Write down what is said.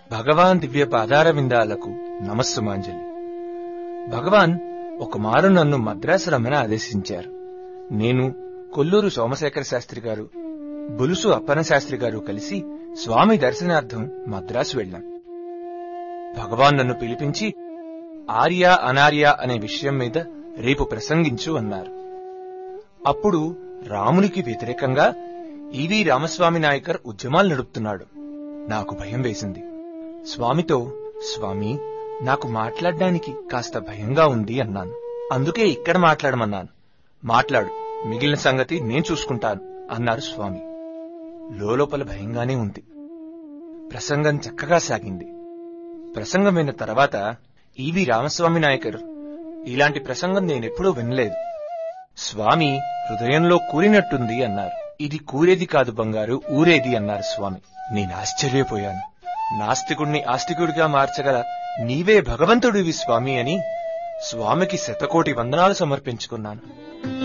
భగవాన్ దివ్య పాదార విందాలకు నమస్సుమాంజలి భగవాన్ ఒక మారు నన్ను మద్రాసు రమ్మని ఆదేశించారు నేను కొల్లూరు సోమశేఖర శాస్త్రి గారు బులుసు అప్పన శాస్త్రి గారు కలిసి స్వామి దర్శనార్థం మద్రాసు వెళ్ళాం భగవాన్ నన్ను పిలిపించి ఆర్య అనార్య అనే విషయం మీద రేపు ప్రసంగించు అన్నారు అప్పుడు రామునికి వ్యతిరేకంగా ఈవి రామస్వామి నాయకర్ ఉద్యమాలు నడుపుతున్నాడు నాకు భయం వేసింది స్వామితో స్వామి నాకు మాట్లాడడానికి కాస్త భయంగా ఉంది అన్నాను అందుకే ఇక్కడ మాట్లాడమన్నాను మాట్లాడు మిగిలిన సంగతి నేను చూసుకుంటాను అన్నారు స్వామి లోపల భయంగానే ఉంది ప్రసంగం చక్కగా సాగింది ప్రసంగమైన తర్వాత ఈవి రామస్వామి నాయకర్ ఇలాంటి ప్రసంగం నేనెప్పుడూ వినలేదు స్వామి హృదయంలో కూరినట్టుంది అన్నారు ఇది కూరేది కాదు బంగారు ఊరేది అన్నారు స్వామి నేను ఆశ్చర్యపోయాను నాస్తికుణ్ణి ఆస్తికుడిగా మార్చగల నీవే భగవంతుడివి స్వామి అని స్వామికి శతకోటి వందనాలు సమర్పించుకున్నాను